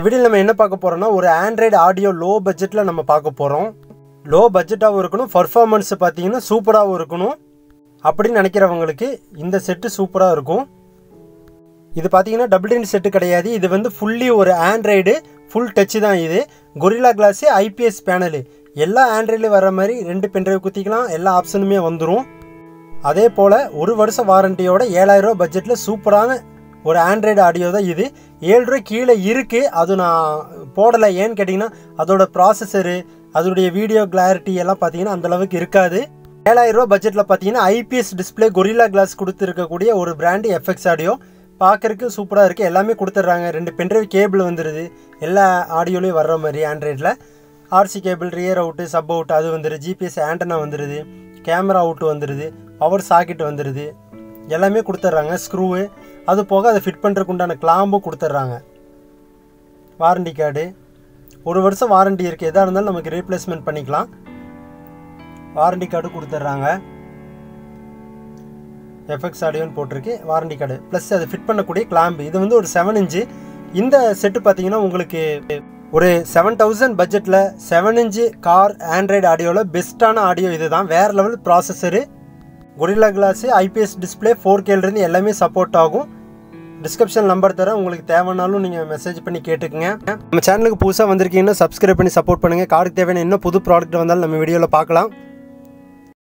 வீடியோவில் நம்ம என்ன பார்க்க போகிறோம்னா ஒரு ஆண்ட்ராய்டு ஆடியோ லோ பட்ஜெட்டில் நம்ம பார்க்க போகிறோம் லோ பட்ஜெட்டாகவும் இருக்கணும் பர்ஃபார்மன்ஸ் பார்த்தீங்கன்னா சூப்பராகவும் இருக்கணும் அப்படின்னு நினைக்கிறவங்களுக்கு இந்த செட்டு சூப்பராக இருக்கும் இது பார்த்தீங்கன்னா டபுள் டின் செட்டு கிடையாது இது வந்து ஃபுல்லி ஒரு ஆண்ட்ராய்டு ஃபுல் டச்சு தான் இது கொரில்லா கிளாஸு ஐபிஎஸ் பேனலு எல்லா ஆண்ட்ராய்ட்லேயும் வர மாதிரி ரெண்டு பென்ட்ரைவ் குத்திக்கலாம் எல்லா ஆப்ஷனுமே வந்துடும் அதே போல் ஒரு வருஷ வாரண்டியோட ஏழாயிரரூவா பட்ஜெட்டில் சூப்பரான ஒரு ஆண்ட்ராய்டு ஆடியோ தான் இது ஏழு ரூபாய் கீழே இருக்குது அது நான் போடலை ஏன்னு கேட்டிங்கன்னா அதோட ப்ராசஸரு அதோடைய வீடியோ கிளாரிட்டி எல்லாம் பார்த்தீங்கன்னா அந்தளவுக்கு இருக்காது ஏழாயிரரூவா பட்ஜெட்டில் பார்த்தீங்கன்னா ஐபிஎஸ் டிஸ்பிளே கொரில்லா கிளாஸ் கொடுத்துருக்கக்கூடிய ஒரு பிராண்டு எஃப்எக்ஸ் ஆடியோ பார்க்கறதுக்கு சூப்பராக இருக்குது எல்லாமே கொடுத்துட்றாங்க ரெண்டு பென்ட்ரைவ் கேபிள் வந்துடுது எல்லா ஆடியோலையும் வர்ற மாதிரி ஆண்ட்ராய்டில் RC cable rear out sub out அது வந்துடுது ஜிபிஎஸ் ஆண்டனா வந்துடுது கேமரா அவுட்டு வந்துடுது பவர் சாக்கெட் வந்துடுது எல்லாமே கொடுத்துட்றாங்க ஸ்க்ரூவு அது போக அதை ஃபிட் பண்ணுறதுக்கு உண்டான கிளாம்பும் கொடுத்துட்றாங்க வாரண்டி கார்டு ஒரு வருஷம் வாரண்டி இருக்குது எதாக இருந்தாலும் நமக்கு ரீப்ளேஸ்மெண்ட் பண்ணிக்கலாம் வாரண்டி கார்டு கொடுத்துட்றாங்க எஃப்எக்ஸ் ஆடியோன்னு போட்டிருக்கு வாரண்டி கார்டு ப்ளஸ் அதை ஃபிட் பண்ணக்கூடிய கிளாம்பு இது வந்து ஒரு செவன் இன்ச்சு இந்த செட்டு பார்த்தீங்கன்னா உங்களுக்கு ஒரு செவன் தௌசண்ட் பட்ஜெட்டில் செவன் இன்ச்சு கார் ஆண்ட்ராய்டு ஆடியோவில் பெஸ்ட்டான ஆடியோ இது தான் வேறு level processor gorilla glass IPS display four கேலேருந்து எல்லாமே சப்போர்ட் ஆகும் டிஸ்கிரிப்ஷன் நம்பர் தரேன் உங்களுக்கு தேவைனாலும் நீங்கள் மெசேஜ் பண்ணி கேட்டுக்குங்க நம்ம சேனலுக்கு புதுசாக வந்திருக்கீங்கன்னா சப்ஸ்கிரைப் பண்ணி சப்போர்ட் பண்ணுங்கள் காருக்கு தேவையான இன்னும் புது ப்ராடக்ட் வந்தாலும் நம்ம வீடியோவில் பார்க்கலாம்